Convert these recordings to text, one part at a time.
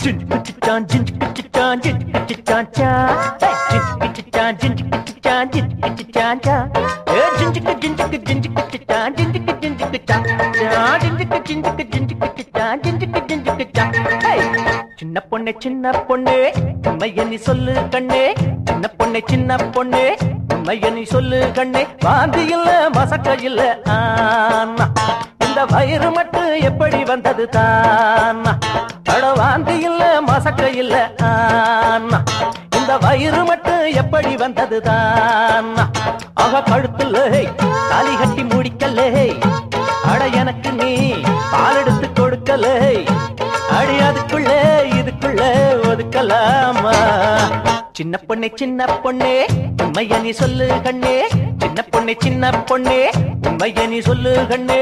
ஜிஞ்சுக்கு சிச்சான் ஜிஞ்சுக்கு சிச்சான் ஜிஞ்சுக்கு சிச்சான் சா ஹே, ஜிஞ்சுக்கு சிச்சான் ஜிஞ்சுக்கு சிச்சான் ஜிஞ்சுக்கு சிச்சான் சா ஏ ஜிஞ்சுக்கு ஜிஞ்சுக்கு ஜிஞ்சுக்கு சிச்சான் ஜிஞ்சுக்கு ஜிஞ்சுக்கு சா சா ஜிஞ்சுக்கு ஜிஞ்சுக்கு ஜிஞ்சுக்கு சிச்சான் ஜிஞ்சுக்கு ஜிஞ்சுக்கு சா ஹே சின்ன பொண்ணே சின்ன பொண்ணே உண்மைய நீ சொல்லு கண்ணே சின்ன பொண்ணே சின்ன பொண்ணே உண்மைய நீ சொல்லு கண்ணே வாந்தி இல்ல மசக்க இல்ல ஆனா இந்த வயிறு மட்டும் எப்படி வந்தது தானா அட வாந்தி இல்ல மசக்க இல்ல ஆனா இந்த வயிறு மட்டும் எப்படி வந்தது தானா ஆக கழுத்துல தாலி கட்டி முடிக்கல அட எனக்கு நீ பால் எடுத்து கொடுக்கல அடி அதுக்குள்ள இதுக்குள்ள ஒதுக்கலாமா சின்ன பொண்ணே சின்ன பொண்ணே உண்மைய நீ சொல்லு கண்ணே சின்ன பொண்ணே சின்ன பொண்ணே உண்மைய நீ சொல்லு கண்ணே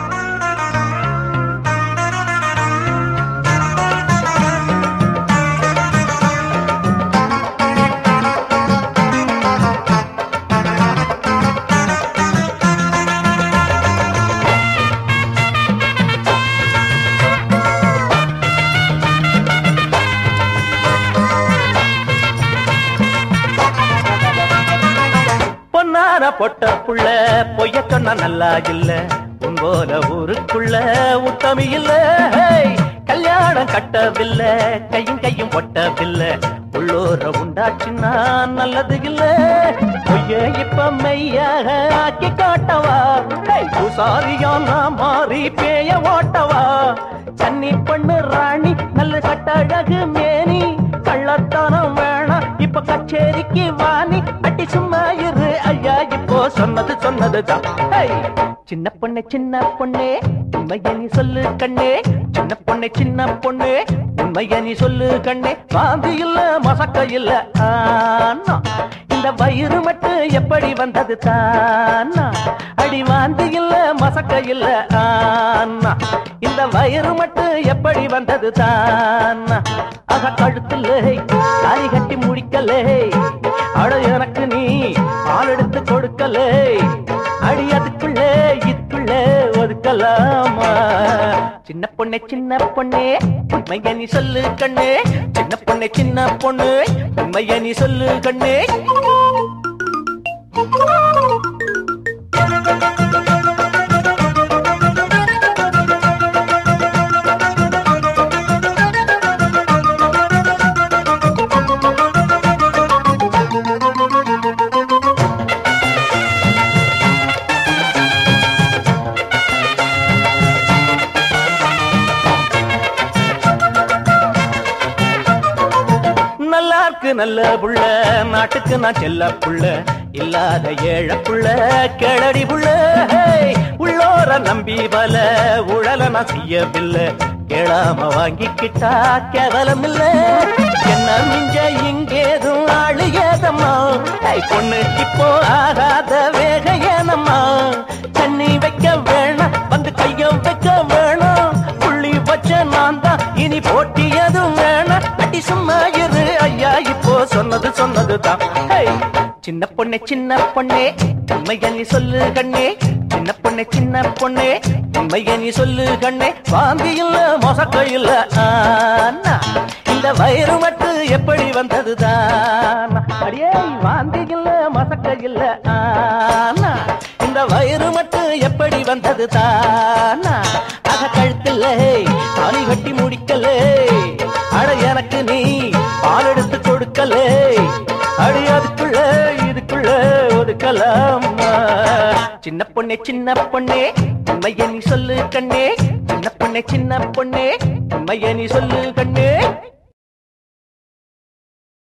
பொன்னார பொட்ட புள்ள பொய்ய சொன்னா நல்லா இல்ல உன் போல ஊருக்குள்ள உத்தமி இல்ல ஹேய், கல்யாணம் கட்டவில்லை கையும் கையும் ஒட்டவில்லை உள்ளூர உண்டாச்சுன்னா நல்லது இல்ல பொய்ய இப்ப மெய்யாக ஆக்கி காட்டவா ஹேய், பூசாரியா நான் மாறி பேய ஓட்டவா சன்னி பண்ணு ராணி நல்ல கட்டழகு மேனி கள்ளத்தனம் வேணாம் இப்ப கச்சேரிக்கு வாணி அட்டி சும்மா இரு ஐயா இப்போ சொன்னது சொன்னதுதான் ஹேய்! சின்ன பொண்ணே சின்ன பொண்ணே உண்மைய நீ சொல்லு கண்ணே சின்ன பொண்ணே சின்ன பொண்ணே உண்மைய நீ சொல்லு கண்ணே வாந்தி இல்ல மசக்க இல்ல ஆனா இந்த வயிறு மட்டும் எப்படி வந்தது தானா அடி வாந்தி இல்ல மசக்க இல்ல ஆனா இந்த வயிறு மட்டும் எப்படி வந்தது தானா அக கழுத்துல தாலி கட்டி முடிக்கலே அட எனக்கு நீ பால் எடுத்து கொடுக்கலே அடி அதுக்குள்ள இதுக்குள்ள ஒதுக்கலாமா சின்ன பொண்ணே சின்ன பொண்ணே உண்மைய நீ சொல்லு கண்ணே சின்ன பொண்ணே சின்ன பொண்ணு உண்மைய நீ சொல்லு கண்ணே நல்லா இருக்கு நல்ல புள்ள நாட்டுக்கு நான் செல்ல புள்ள இல்லாத ஏழ புள்ள கிளடி புள்ள ஹேய், உள்ளோர நம்பி பல உழல நான் செய்யவில்லை கேளாம வாங்கிக்கிட்டா கேவலம் இல்ல என்ன மிஞ்ச இங்கேதும் ஆளு ஏதம்மா ஹேய், பொண்ணு இப்போ ஆகாத வேக ஏனம்மா தண்ணி வைக்க வேணாம் வந்து கையம் வைக்க வேணாம் புள்ளி வச்ச நான் தான் இனி போட்டி எதுவும் வேணாம் அடி சும்மா இரு ஐயா இப்போ சொன்னது சொன்னதுதான் ஹேய்! சின்ன பொண்ணே சின்ன பொண்ணே உண்மைய நீ சொல்லு கண்ணே சின்ன பொண்ணே சின்ன பொண்ணே உண்மைய நீ சொல்லு கண்ணே வாந்தி இல்ல மொசக்க இல்ல ஆனா இந்த வயிறு மட்டும் எப்படி வந்ததுதான் அடியே வாந்தி இல்ல மசக்க இல்ல ஆனா இந்த வயிறு மட்டும் எப்படி வந்தது தானா அக கழுத்துல தாலி கட்டி முடிக்கலே அட எனக்கு நீ பால் எடுத்து கொடுக்கலே அடி அதுக்குள்ள இதுக்குள்ள ஒதுக்கலாமா சின்ன பொண்ணே சின்ன பொண்ணே உண்மைய நீ சொல்லு கண்ணே சின்ன பொண்ணே சின்ன பொண்ணே உண்மைய நீ சொல்லு கண்ணே